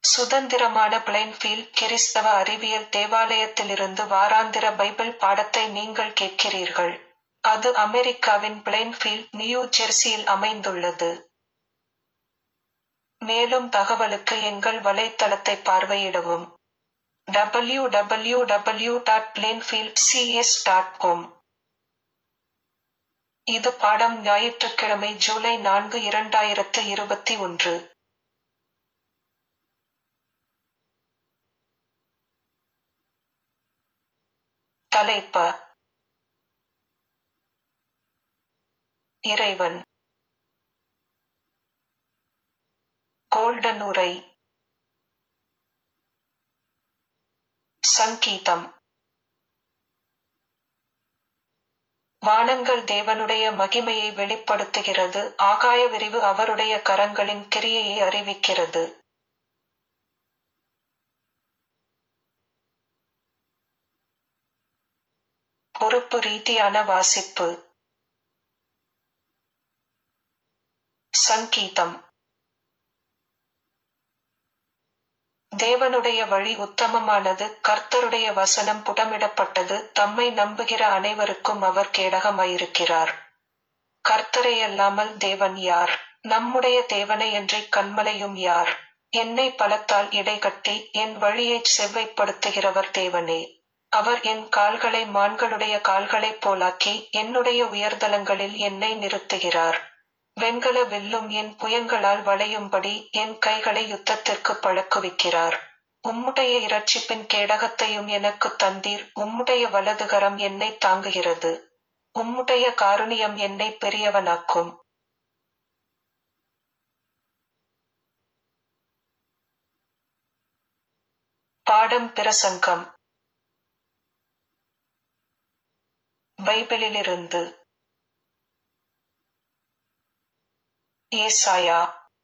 சுதந்திரமான பிளைன்ஃபீல்ட் கிறிஸ்தவ அறிவியல் தேவாலயத்திலிருந்து வாராந்திர பைபிள் பாடத்தை நீங்கள் கேட்கிறீர்கள். அது அமெரிக்காவின் பிளைன்ஃபீல்ட், நியூ ஜெர்சியில் அமைந்துள்ளது. மேலும் தகவலுக்கு எங்கள் வலைத்தளத்தை பார்வையிடவும். W W W dot Plainfield dot com இது பாடம் ஞாயிற்றுக்கிழமை ஜூலை நான்கு இரண்டாயிரத்து இருபத்தி ஒன்று. தலைப்ப இறைவன் கோல்டன் உரை சங்கீதம் வானங்கள் தேவனுடைய மகிமையை வெளிப்படுத்துகிறது ஆகாய விரிவு அவருடைய கரங்களின் கிரியையை அறிவிக்கிறது. பொறுப்பு ரீதியான வாசிப்பு சங்கீதம் தேவனுடைய வழி உத்தமமானது கர்த்தருடைய வசனம் புடமிடப்பட்டது தம்மை நம்புகிற அனைவருக்கும் அவர் கேடகமாயிருக்கிறார். கர்த்தரையல்லாமல் தேவன் யார்? நம்முடைய தேவனையன்றிக் கன்மலையும் யார்? என்னை பலத்தால் இடைகட்டி என் வழியைச் செவ்வைப்படுத்துகிறவர் தேவனே. அவர் என் கால்களை மான்களுடைய கால்களைப் போலாக்கி என்னுடைய உயர்தலங்களில் என்னை நிறுத்துகிறார். வெண்கல வில்லும் என் புயங்களால் வளையும்படி என் கைகளை யுத்தத்திற்குப் பழக்குவிக்கிறார். உம்முடைய இரட்சிப்பின் கேடகத்தையும் எனக்குத் தந்தீர் உம்முடைய வலதுகரம் என்னைத் தாங்குகிறது. உம்முடைய காருணியம் என்னைப் பெரியவனாக்கும். பாடம் பிரசங்கம் பைபிளிலிருந்து ஏசாயா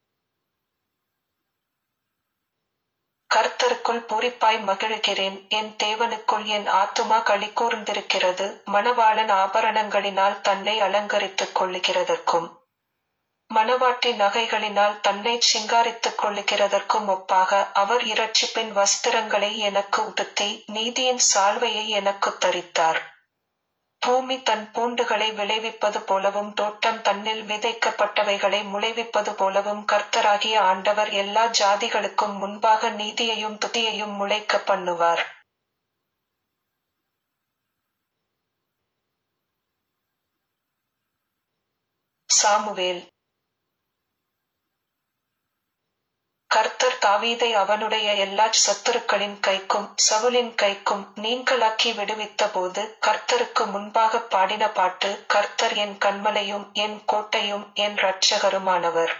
கர்த்தருக்குள் பூரிப்பாய் மகிழுகிறேன் என் தேவனுக்குள் என் ஆத்துமா களிகூர்ந்திருக்கிறது மணவாளன் ஆபரணங்களினால் தன்னை அலங்கரித்துக் கொள்ளுகிறதற்கும் மணவாட்டி நகைகளினால் தன்னைச் சிங்காரித்துக் கொள்ளுகிறதற்கும் ஒப்பாக அவர் இரட்சிப்பின் வஸ்திரங்களை எனக்கு உடுத்தி நீதியின் சால்வையை எனக்குத் தரித்தார். பூமி தன் பூண்டுகளை விளைவிப்பது போலவும் தோட்டம் தன்னில் விதைக்கப்பட்டவைகளை முளைவிப்பது போலவும் கர்த்தராகிய ஆண்டவர் எல்லா ஜாதிகளுக்கும் முன்பாக நீதியையும் துதியையும் முளைக்கப் பண்ணுவார். சாமுவேல் கர்த்தர் தாவீதை அவனுடைய எல்லாச் சத்துருக்களின் கைக்கும் சவுலின் கைக்கும் நீங்கலாக்கி விடுவித்தபோது கர்த்தருக்கு முன்பாகப் பாடின பாட்டு கர்த்தர் என் கன்மலையும் என் கோட்டையும் என் இரட்சகருமானவர்.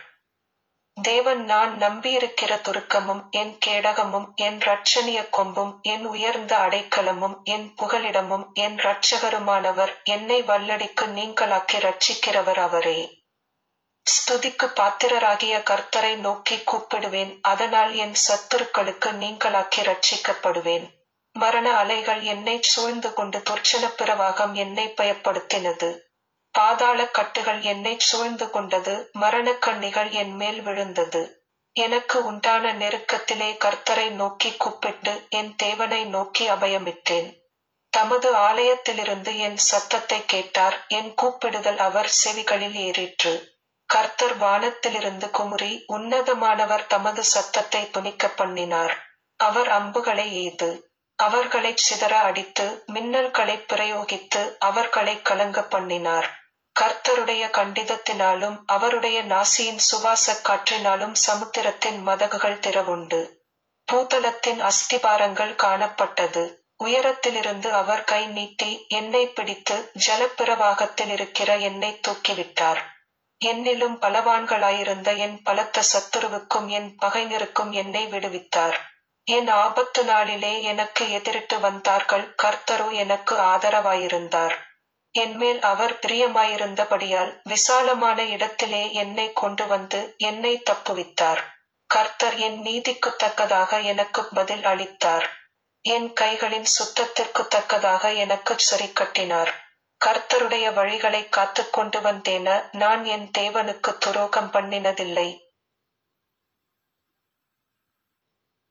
தேவன் நான் நம்பியிருக்கிற துருக்கமும் என் கேடகமும் என் இரட்சணிய கொம்பும் என் உயர்ந்த அடைக்கலமும் என் புகலிடமும் என் இரட்சகருமானவர் என்னை வல்லடிக்கு நீங்கலாக்கி இரட்சிக்கிறவர் அவரே. ஸ்துதிக்கு பாத்திரராகிய கர்த்தரை நோக்கி கூப்பிடுவேன் அதனால் என் சத்துருக்களுக்கு நீங்கலாக்கி இரட்சிக்கப்படுவேன். மரண அலைகள் என்னைச் சூழ்ந்து கொண்டு துர்ச்சனப் பிரவாகம் என்னைப் பயப்படுத்தினது. பாதாளக் கட்டுகள் என்னைச் சூழ்ந்து கொண்டது மரணக் கண்ணிகள் என் மேல் விழுந்தது. எனக்கு உண்டான நெருக்கத்திலே கர்த்தரை நோக்கி கூப்பிட்டு என் தேவனை நோக்கி அபயமிட்டேன். தமது ஆலயத்திலிருந்து என் சத்தத்தைக் கேட்டார் என் கூப்பிடுதல் அவர் செவிகளில் ஏறிற்று. கர்த்தர் வானத்திலிருந்து குமுறி உன்னதமானவர் தமது சத்தத்தை துணிக்கப் பண்ணினார். அவர் அம்புகளை எய்து அவர்களைச் சிதற அடித்து மின்னல்களைப் பிரயோகித்து அவர்களைக் கலங்கப் பண்ணினார். கர்த்தருடைய கண்டிதத்தினாலும் அவருடைய நாசியின் சுவாசக் காற்றினாலும் சமுத்திரத்தின் மதகுகள் திறவுண்டு. பூதலத்தின் அஸ்திபாரங்கள் காணப்பட்டது. உயரத்திலிருந்து அவர் கை நீட்டி என்னைப் பிடித்து ஜலப்பிரவாகத்திலிருக்கிற என்னைத் தூக்கிவிட்டார். என்னிலும் பலவான்களாயிருந்த என் பலத்த சத்துருவுக்கும் என் பகைஞருக்கும் என்னை விடுவித்தார். என் ஆபத்து நாளிலே எனக்கு எதிரிட்டு வந்தார்கள் கர்த்தரோ எனக்கு ஆதரவாயிருந்தார். என்மேல் அவர் பிரியமாயிருந்தபடியால் விசாலமான இடத்திலே என்னைக் கொண்டு வந்து என்னைத் தப்புவித்தார். கர்த்தர் என் நீதிக்குத் தக்கதாக எனக்குப் பதில் அளித்தார். என் கைகளின் சுத்தத்திற்குத் தக்கதாக எனக்குச் சரிக்கட்டினார். கர்த்தருடைய வழிகளைக் காத்துக் கொண்டு வந்தேன நான் என் தேவனுக்குத் துரோகம் பண்ணினதில்லை.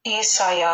ஏசாயா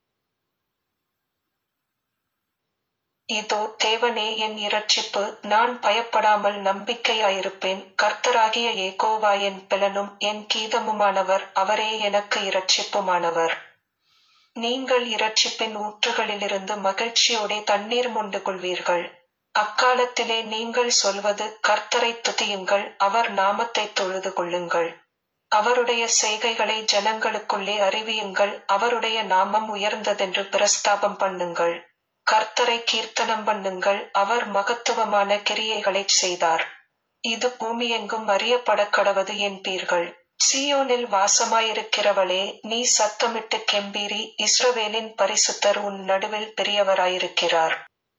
இதோ தேவனே என் இரட்சிப்பு நான் பயப்படாமல் நம்பிக்கையாயிருப்பேன் கர்த்தராகிய ஏகோவா என் பெலனும் என் கீதமுமானவர் அவரே எனக்கு இரட்சிப்புமானவர் நீங்கள் இரட்சிப்பின் ஊற்றுகளிலிருந்து மகிழ்ச்சியோடே தண்ணீர் மொண்டு கொள்வீர்கள் அக்காலத்திலே நீங்கள் சொல்வது கர்த்தரை துதியுங்கள் அவர் நாமத்தை தொழுது கொள்ளுங்கள் அவருடைய செய்கைகளை ஜனங்களுக்குள்ளே அறிவியுங்கள் அவருடைய நாமம் உயர்ந்ததென்று பிரஸ்தாபம் பண்ணுங்கள் கர்த்தரை கீர்த்தனம் பண்ணுங்கள் அவர் மகத்துவமான கிரியைகளைச் செய்தார் இது பூமியெங்கும் அறியப்பட கடவது என்பீர்கள் சியோனில் வாசமாயிருக்கிறவளே நீ சத்தமிட்டு கெம்பீரி இஸ்ரவேலின் பரிசுத்தர் உன் நடுவில் பெரியவராயிருக்கிறார்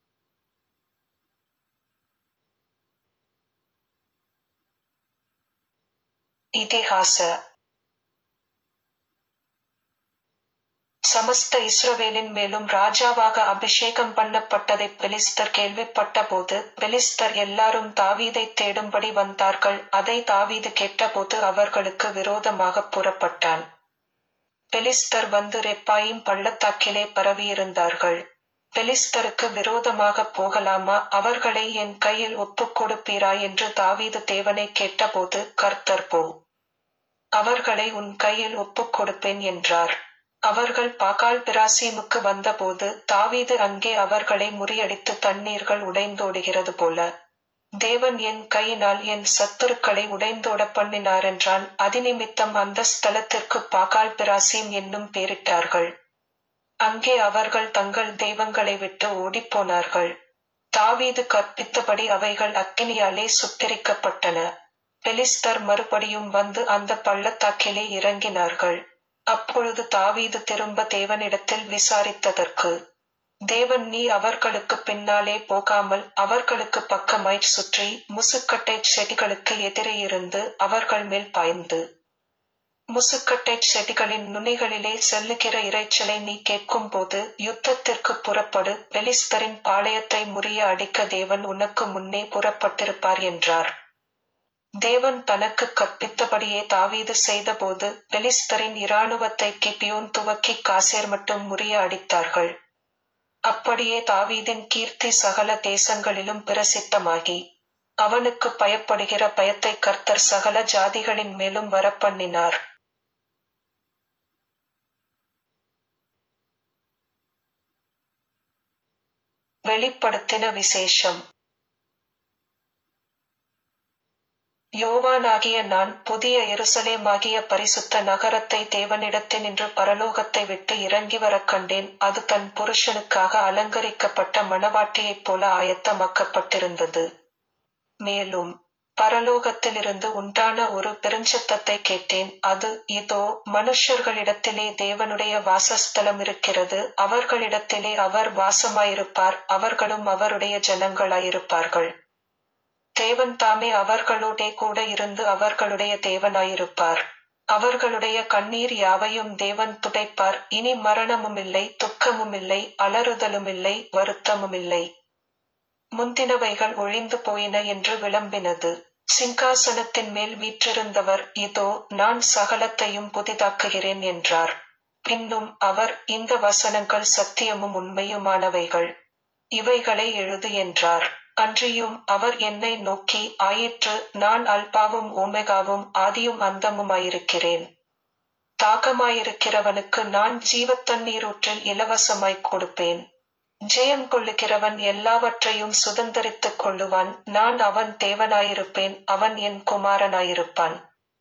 இதிகாச சமஸ்த இஸ்ரவேலின் மேலும் ராஜாவாக அபிஷேகம் பண்ணப்பட்டதை பெலிஸ்தர் கேள்விப்பட்ட போது பெலிஸ்தர் எல்லாரும் தாவீதை தேடும்படி வந்தார்கள் அதை தாவீது கேட்டபோது அவர்களுக்கு விரோதமாக புறப்பட்டான் பெலிஸ்தர் வந்து ரெப்பாயும் பள்ளத்தாக்கிலே பரவியிருந்தார்கள் பெலிஸ்தருக்கு விரோதமாக போகலாமா அவர்களை என் கையில் ஒப்புக் கொடுப்பீரா என்று தாவீது தேவனை கேட்டபோது கர்த்தர் போ அவர்களை உன் கையில் ஒப்புக் கொடுப்பேன் என்றார் அவர்கள் பாகால் பிராசீமுக்கு வந்தபோது தாவீது அங்கே அவர்களை முறியடித்து தண்ணீர்கள் உடைந்தோடுகிறது போல தேவன் என் கையினால் என் சத்துருக்களை உடைந்தோட பண்ணினார் என்றான் அதிநிமித்தம் அந்த ஸ்தலத்திற்கு பாகால் பிராசீம் என்னும் பேரிட்டார்கள் அங்கே அவர்கள் தங்கள் தெய்வங்களை விட்டு ஓடிப்போனார்கள் தாவீது கற்பித்தபடி அவைகள் அக்கினியாலே சுத்தரிக்கப்பட்டன பெலிஸ்தர் மறுபடியும் வந்து அந்த பள்ளத்தாக்கிலே இறங்கினார்கள் அப்பொழுது தாவீது திரும்ப தேவனிடத்தில் விசாரித்ததற்கு தேவன் நீ அவர்களுக்கு பின்னாலே போகாமல் அவர்களுக்கு பக்கமாய் சுற்றி முசுக்கட்டை செடிகளுக்கு எதிரே இருந்து அவர்கள் மேல் பாய்ந்து முசுக்கட்டை செடிகளின் நுனிகளிலே செல்லுகிற இறைச்சலை நீ கேட்கும் போது யுத்தத்திற்கு புறப்படு பெலிஸ்தரின் பாளையத்தை முறிய அடிக்க தேவன் உனக்கு முன்னே புறப்பட்டிருப்பார் என்றார் தேவன் தனக்கு கற்பித்தபடியே தாவீது செய்தபோது பெலிஸ்தரின் இராணுவத்தை கிபியோன் துவக்கி காசேர் மட்டும் முறிய அடித்தார்கள் அப்படியே தாவீதின் கீர்த்தி சகல தேசங்களிலும் பிரசித்தமாகி அவனுக்கு பயப்படுகிற பயத்தை கர்த்தர் சகல ஜாதிகளின் மேலும் வரப்பண்ணினார் வெளிப்படுத்தின விசேஷம் யோவானாகிய நான் புதிய எருசலேமாகிய பரிசுத்த நகரத்தை தேவனிடத்தினின்று பரலோகத்தை விட்டு இறங்கி வரக் கண்டேன் அது தன் புருஷனுக்காக அலங்கரிக்கப்பட்ட மணவாட்டியைப் போல ஆயத்தமாக்கப்பட்டிருந்தது மேலும் பரலோகத்திலிருந்து உண்டான ஒரு பெருஞ்சத்தத்தை கேட்டேன் அது இதோ மனுஷர்களிடத்திலே தேவனுடைய வாசஸ்தலம் இருக்கிறது அவர்களிடத்திலே அவர் வாசமாயிருப்பார் அவர்களும் அவருடைய ஜனங்களாயிருப்பார்கள் தேவன் தாமே அவர்களோடே கூட இருந்து அவர்களுடைய தேவனாயிருப்பார் அவர்களுடைய கண்ணீர் யாவையும் தேவன் துடைப்பார் இனி மரணமும் இல்லை துக்கமும் இல்லை அலறுதலும் இல்லை வருத்தமும் இல்லை முந்தினவைகள் ஒழிந்து போயின என்று விளம்பினது சிங்காசனத்தின் மேல் வீற்றிருந்தவர் இதோ நான் சகலத்தையும் புதிதாக்குகிறேன் என்றார் பின்னும் அவர் இந்த வசனங்கள் சத்தியமும் உண்மையுமானவைகள் இவைகளை எழுது என்றார் அன்றியும் அவர் என்னை நோக்கி ஆயிற்று நான் அல்பாவும் ஓமெகாவும் ஆதியும் அந்தமுமாயிருக்கிறேன் தாகமாயிருக்கிறவனுக்கு நான் ஜீவத்தண்ணீரூற்றில் இலவசமாய்க் கொடுப்பேன் ஜெயம் கொள்ளுகிறவன் எல்லாவற்றையும் சுதந்திரித்துக் கொள்ளுவான் நான் அவன் தேவனாயிருப்பேன் அவன் என் குமாரனாயிருப்பான்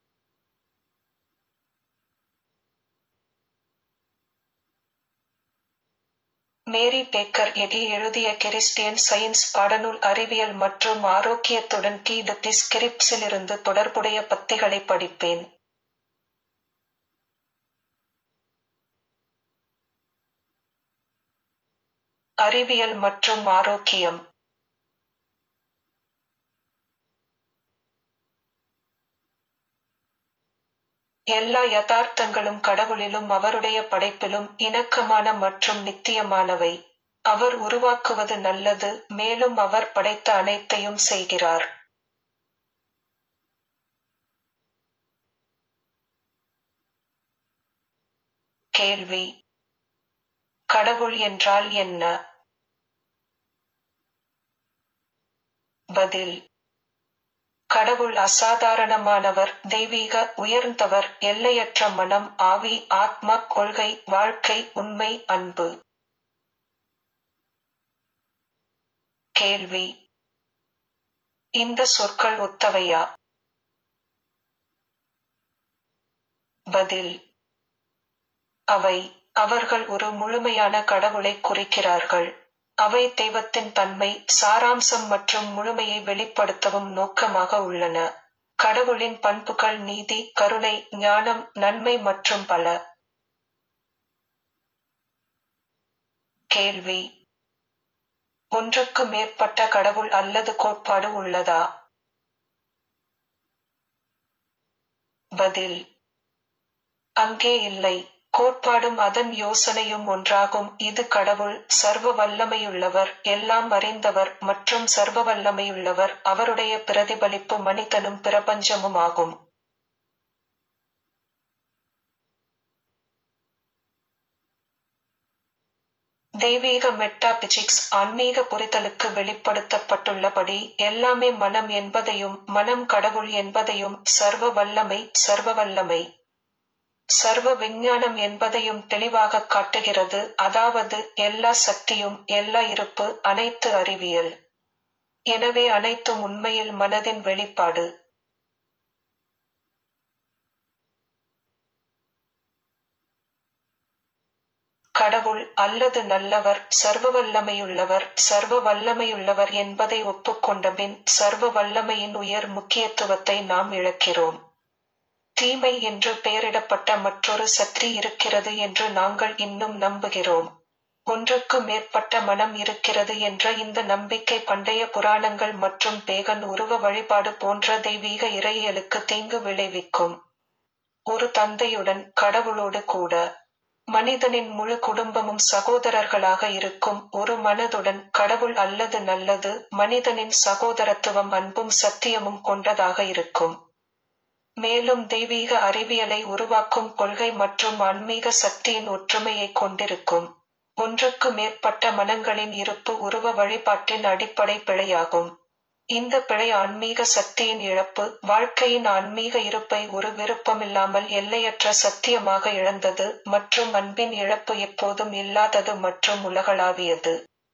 மேரி பேக்கர் எடி எழுதிய கிறிஸ்டியன் சயின்ஸ் பாடநூல் அறிவியல் மற்றும் ஆரோக்கியத்துடன் கீடு ஸ்கிரிப்ஸிலிருந்து தொடர்புடைய பத்திகளை படிப்பேன் அறிவியல் மற்றும் ஆரோக்கியம் எல்லா யதார்த்தங்களும் கடவுளிலும் அவருடைய படைப்பிலும் இணக்கமான மற்றும் நித்தியமானவை அவர் உருவாக்குவது நல்லது மேலும் அவர் படைத்த அனைத்தையும் செய்கிறார் கேள்வி கடவுள் என்றால் என்ன பதில் கடவுள் அசாதாரணமானவர் தெய்வீக உயர்ந்தவர் எல்லையற்ற மனம் ஆவி ஆத்மா கொள்கை வாழ்க்கை உண்மை அன்பு கேள்வி இந்த சொற்கள் ஒத்தவையா பதில் அவை அவர்கள் ஒரு முழுமையான கடவுளை குறிக்கிறார்கள் அவை தெய்வத்தின் தன்மை சாராம்சம் மற்றும் முழுமையை வெளிப்படுத்தவும் நோக்கமாக உள்ளன கடவுளின் பண்புகள் நீதி கருணை ஞானம் நன்மை மற்றும் பல கேள்வி ஒன்றுக்கு மேற்பட்ட கடவுள் அல்லது கோட்பாடு உள்ளதா பதில் அங்கே இல்லை கோட்பாடும் அதன் யோசனையும் ஒன்றாகும் இது கடவுள் சர்வ வல்லமையுள்ளவர் எல்லாம் அறிந்தவர் மற்றும் சர்வ வல்லமையுள்ளவர் அவருடைய பிரதிபலிப்பு மனிதனும் பிரபஞ்சமும் ஆகும் தெய்வீக மெட்டாபிசிக்ஸ் ஆன்மீக புரிதலுக்கு வெளிப்படுத்தப்பட்டுள்ளபடி எல்லாமே மனம் என்பதையும் மனம் கடவுள் என்பதையும் சர்வ வல்லமை சர்வ வல்லமை சர்வ விஞ்ஞானம் என்பதையும் தெளிவாக காட்டுகிறது அதாவது எல்லா சக்தியும் எல்லா இருப்பு அனைத்து அறிவியல் எனவே அனைத்தும் உண்மையில் மனதின் வெளிப்பாடு கடவுள் அல்லது நல்லவர் சர்வ வல்லமையுள்ளவர் சர்வ வல்லமையுள்ளவர் என்பதை ஒப்புக்கொண்டபின் சர்வ வல்லமையின் உயர் முக்கியத்துவத்தை நாம் இழக்கிறோம் தீமை என்று பெயரிடப்பட்ட மற்றொரு சக்தி இருக்கிறது என்று நாங்கள் இன்னும் நம்புகிறோம் ஒன்றுக்கு மேற்பட்ட மனம் இருக்கிறது என்ற இந்த நம்பிக்கை பண்டைய புராணங்கள் மற்றும் பேகன் உருவ வழிபாடு போன்ற தெய்வீக இறையியலுக்கு தீங்கு விளைவிக்கும் ஒரு தந்தையுடன் கடவுளோடு கூட மனிதனின் முழு குடும்பமும் சகோதரர்களாக இருக்கும் ஒரு மனதுடன் கடவுள் அல்லது நல்லது மனிதனின் சகோதரத்துவம் அன்பும் சத்தியமும் கொண்டதாக இருக்கும் மேலும் தெய்வீக அறிவியலை உருவாக்கும் கொள்கை மற்றும் ஆன்மீக சக்தியின் ஒற்றுமையை கொண்டிருக்கும் ஒன்றுக்கு மேற்பட்ட மனங்களின் இருப்பு உருவ வழிபாட்டின் அடிப்படை பிழையாகும் இந்த பிழை ஆன்மீக சக்தியின் இழப்பு வாழ்க்கையின் ஆன்மீக இருப்பை ஒரு விருப்பமில்லாமல் எல்லையற்ற சத்தியமாக இழந்தது மற்றும் அன்பின் இழப்பு எப்போதும் இல்லாதது மற்றும் உலகளாவியது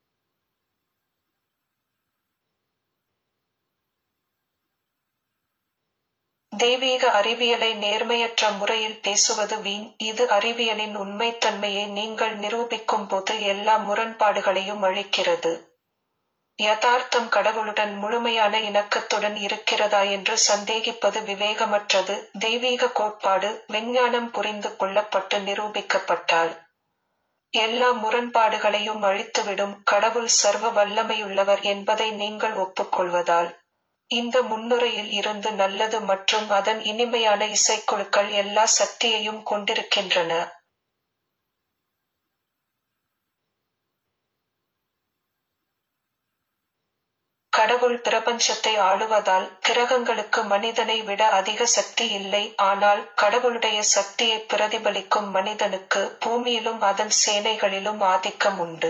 தெய்வீக அறிவியலை நேர்மையற்ற முறையில் பேசுவது வீண் இது அறிவியலின் உண்மைத்தன்மையை நீங்கள் நிரூபிக்கும் போது எல்லா முரண்பாடுகளையும் அழிக்கிறது யதார்த்தம் கடவுளுடன் முழுமையான இணக்கத்துடன் இருக்கிறதா என்று சந்தேகிப்பது விவேகமற்றது தெய்வீக கோட்பாடு விஞ்ஞானம் புரிந்து கொள்ளப்பட்டு நிரூபிக்கப்பட்டால் எல்லா முரண்பாடுகளையும் அழித்துவிடும் கடவுள் சர்வ வல்லமையுள்ளவர் என்பதை நீங்கள் ஒப்புக்கொள்வதால் இந்த முன்னுரையில் இருந்து நல்லது மற்றும் அதன் இனிமையான இசைக்குழுக்கள் எல்லா சக்தியையும் கொண்டிருக்கின்றன கடவுள் பிரபஞ்சத்தை ஆளுவதால் கிரகங்களுக்கு மனிதனை விட அதிக சக்தி இல்லை ஆனால் கடவுளுடைய சக்தியை பிரதிபலிக்கும் மனிதனுக்கு பூமியிலும் அதன் சேனைகளிலும் ஆதிக்கம் உண்டு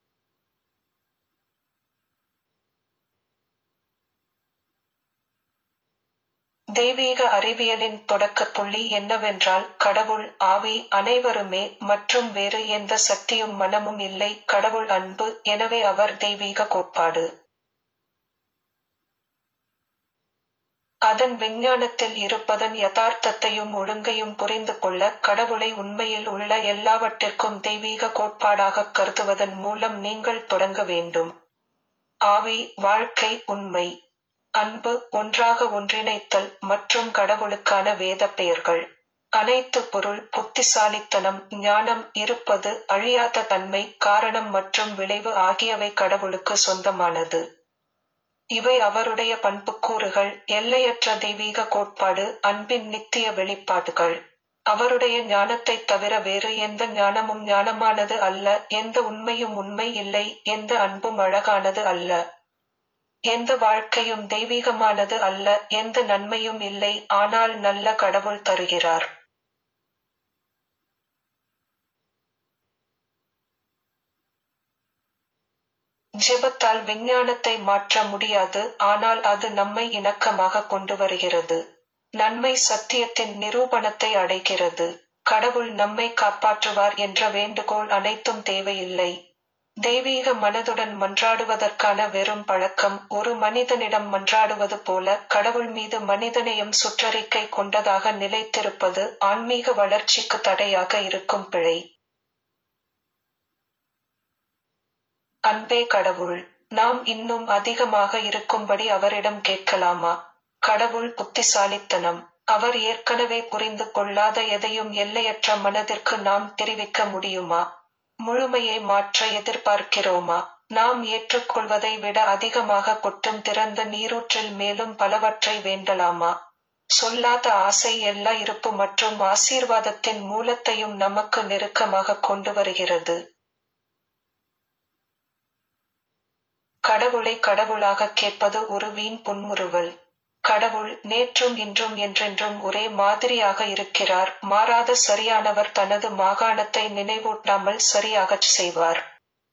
தெய்வீக அறிவியலின் தொடக்க புள்ளி என்னவென்றால் கடவுள் ஆவி அனைவருமே மற்றும் வேறு எந்த சக்தியும் மனமும் இல்லை கடவுள் அன்பு எனவே அவர் தெய்வீக கோட்பாடு அதன் விஞ்ஞானத்தில் இருப்பதன் யதார்த்தத்தையும் ஒழுங்கையும் புரிந்து கொள்ள கடவுளை உண்மையில் உள்ள எல்லாவற்றிற்கும் தெய்வீக கோட்பாடாக கருதுவதன் மூலம் நீங்கள் தொடங்க வேண்டும் ஆவி வாழ்க்கை உண்மை அன்பு ஒன்றாக ஒன்றிணைத்தல் மற்றும் கடவுளுக்கான வேத பெயர்கள் அனைத்து பொருள் புத்திசாலித்தனம் ஞானம் இருப்பது அழியாத தன்மை காரணம் மற்றும் விளைவு ஆகியவை கடவுளுக்கு சொந்தமானது இவை அவருடைய பண்புக்கூறுகள் எல்லையற்ற தெய்வீக கோட்பாடு அன்பின் நித்திய வெளிப்பாடுகள் அவருடைய ஞானத்தை தவிர வேறு எந்த ஞானமும் ஞானமானது அல்ல எந்த உண்மையும் உண்மை இல்லை எந்த அன்பும் அழகானது அல்ல எந்த வாழ்க்கையும் தெய்வீகமானது அல்ல எந்த நன்மையும் இல்லை ஆனால் நல்ல கடவுள் தருகிறார் ஜெபத்தால் விஞ்ஞானத்தை மாற்ற முடியாது ஆனால் அது நம்மை இணக்கமாக கொண்டு வருகிறது நன்மை சத்தியத்தின் நிரூபணத்தை அடைகிறது கடவுள் நம்மை காப்பாற்றுவார் என்ற வேண்டுகோள் அனைத்தும் தேவையில்லை தெய்வீக மனதுடன் மன்றாடுவதற்கான வெறும் பழக்கம் ஒரு மனிதனிடம் மன்றாடுவது போல கடவுள் மீது மனிதனையும் சுற்றறிக்கை கொண்டதாக நிலைத்திருப்பது ஆன்மீக வளர்ச்சிக்கு தடையாக இருக்கும் பிழை அன்பே கடவுள் நாம் இன்னும் அதிகமாக இருக்கும்படி அவரிடம் கேட்கலாமா கடவுள் புத்திசாலித்தனம் அவர் ஏற்கனவே புரிந்து கொள்ளாத எதையும் எல்லையற்ற மனதிற்கு நாம் தெரிவிக்க முடியுமா முழுமையை மாற்ற எதிர்பார்க்கிறோமா நாம் ஏற்றுக்கொள்வதை விட அதிகமாக கொட்டும் திறந்த நீரூற்றில் மேலும் பலவற்றை வேண்டலாமா சொல்லாத ஆசை எல்லா இருப்பு மற்றும் ஆசீர்வாதத்தின் மூலத்தையும் நமக்கு நெருக்கமாக கொண்டு வருகிறது கடவுளை கடவுளாக கேட்பது ஒரு வீண் புன்முறுவல் கடவுள் நேற்றும் இன்றும் என்றென்றும் ஒரே மாதிரியாக இருக்கிறார் மாறாத சரியானவர் தனது மாகாணத்தை நினைவூட்டாமல் சரியாகச் செய்வார்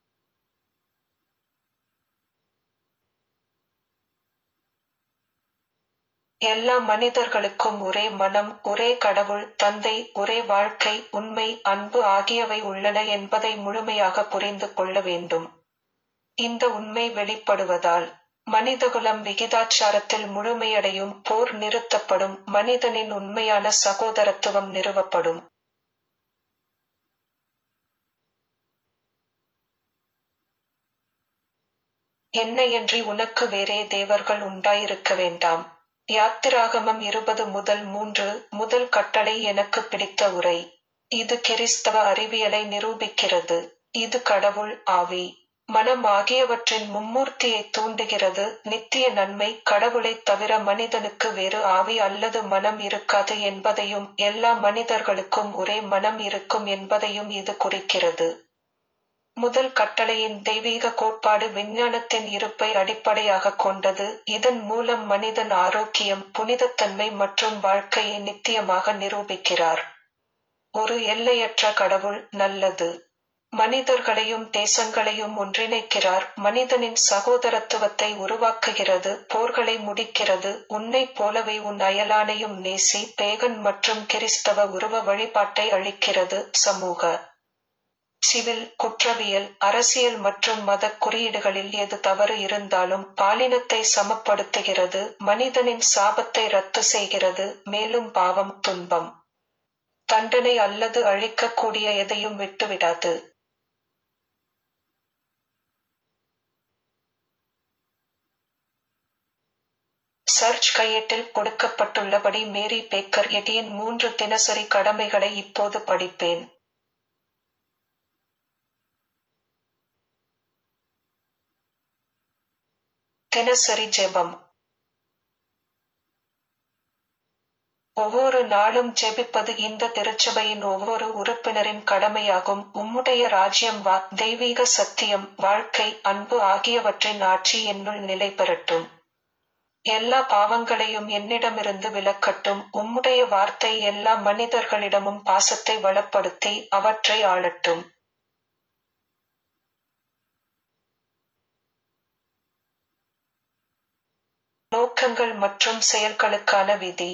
எல்லா மனிதர்களுக்கும் ஒரே மனம் ஒரே கடவுள் தந்தை ஒரே வாழ்க்கை உண்மை அன்பு ஆகியவை உள்ளன என்பதை முழுமையாக புரிந்து கொள்ள வேண்டும் இந்த உண்மை வெளிப்படுவதால் மனிதகுலம் விகிதாச்சாரத்தில் முழுமையடையும் போர் நிறுத்தப்படும் மனிதனின் உண்மையான சகோதரத்துவம் நிறுவப்படும் என்னையன்றி உனக்கு வேறே தேவர்கள் உண்டாயிருக்க வேண்டாம் யாத்திராகமம் இருபது முதல் மூன்று முதல் கட்டளை எனக்கு பிடித்த உரை இது கிறிஸ்தவ அறிவியலை நிரூபிக்கிறது இது கடவுள் ஆவி மனம் ஆகியவற்றின் மும்மூர்த்தியை தூண்டுகிறது நித்திய நன்மை கடவுளைத் தவிர மனிதனுக்கு வேறு ஆவி அல்லது மனம் இருக்காது என்பதையும் எல்லா மனிதர்களுக்கும் ஒரே மனம் இருக்கும் என்பதையும் இது குறிக்கிறது முதல் கட்டளையின் தெய்வீக கோட்பாடு விஞ்ஞானத்தின் இருப்பை அடிப்படையாக கொண்டது இதன் மூலம் மனிதன் ஆரோக்கியம் புனிதத்தன்மை மற்றும் வாழ்க்கையை நித்தியமாக நிரூபிக்கிறார் ஒரு எல்லையற்ற கடவுள் நல்லது மனிதர்களையும் தேசங்களையும் ஒன்றிணைக்கிறார் மனிதனின் சகோதரத்துவத்தை உருவாக்குகிறது போர்களை முடிக்கிறது உன்னைப் போலவே உன் அயலானையும் நேசி பேகன் மற்றும் கிறிஸ்தவ உருவ வழிபாட்டை அளிக்கிறது சமூக சிவில் குற்றவியல் அரசியல் மற்றும் மத குறியீடுகளில் எது தவறு இருந்தாலும் பாலினத்தை சமப்படுத்துகிறது மனிதனின் சாபத்தை ரத்து செய்கிறது மேலும் பாவம் துன்பம் தண்டனை அல்லது அழிக்கக்கூடிய எதையும் விட்டுவிடாது சர்ச் கையேட்டில் கொடுக்கப்பட்டுள்ளபடி மேரி பேக்கர் எடியின் மூன்று தினசரி கடமைகளை இப்போது படிப்பேன் தினசரி ஜெபம் ஒவ்வொரு நாளும் ஜெபிப்பது இந்த திருச்சபையின் ஒவ்வொரு உறுப்பினரின் கடமையாகும் உம்முடைய ராஜ்யம் வா தெய்வீக சத்தியம் வாழ்க்கை அன்பு ஆகியவற்றின் ஆட்சி என்னுள் நிலை பெறட்டும் எல்லா பாவங்களையும் என்னிடமிருந்து விலக்கட்டும் உம்முடைய வார்த்தை எல்லா மனிதர்களிடமும் பாசத்தை வளப்படுத்தி அவற்றை ஆளட்டும் நோக்கங்கள் மற்றும் செயல்களுக்கான விதி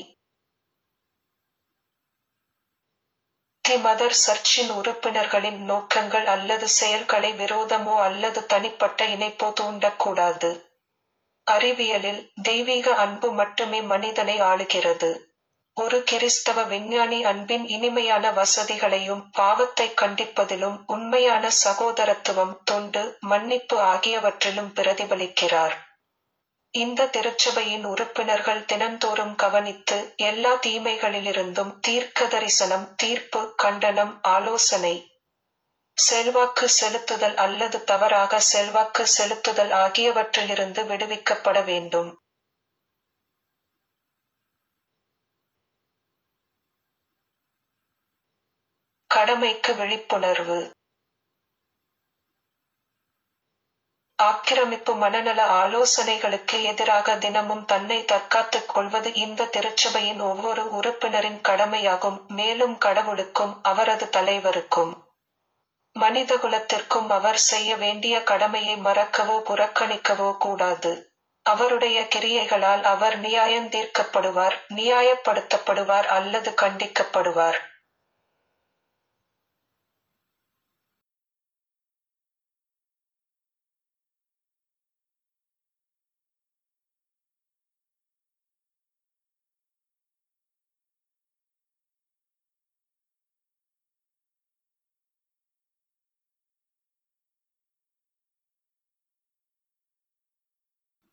தி மதர் சர்ச்சின் உறுப்பினர்களின் நோக்கங்கள் அல்லது செயல்களை விரோதமோ அல்லது தனிப்பட்ட இணைப்போ தூண்டக்கூடாது அறிவியலில் தெய்வீக அன்பு மட்டுமே மனிதனை ஆளுகிறது ஒரு கிறிஸ்தவ விஞ்ஞானி அன்பின் இனிமையான வசதிகளையும் பாவத்தை கண்டிப்பதிலும் உண்மையான சகோதரத்துவம் தொண்டு மன்னிப்பு ஆகியவற்றிலும் பிரதிபலிக்கிறார் இந்த திருச்சபையின் உறுப்பினர்கள் தினந்தோறும் கவனித்து எல்லா தீமைகளிலிருந்தும் தீர்க்க தரிசனம் தீர்ப்பு கண்டனம் ஆலோசனை செல்வாக்கு செலுத்துதல் அல்லது தவறாக செல்வாக்கு செலுத்துதல் ஆகியவற்றிலிருந்து விடுவிக்கப்பட வேண்டும் கடமைக்கு விழிப்புணர்வு ஆக்கிரமிப்பு மனநல ஆலோசனைகளுக்கு எதிராக தினமும் தன்னை தற்காத்துக் கொள்வது இந்த திருச்சபையின் ஒவ்வொரு உறுப்பினரின் கடமையாகும் மேலும் கடவுளுக்கும் அவரது தலைவருக்கும் மனிதகுலத்திற்கும் அவர் செய்ய வேண்டிய கடமையை மறக்கவோ புறக்கணிக்கவோ கூடாது அவருடைய கிரியைகளால் அவர் நியாயந்தீர்க்கப்படுவார் நியாயப்படுத்தப்படுவார் அல்லது கண்டிக்கப்படுவார்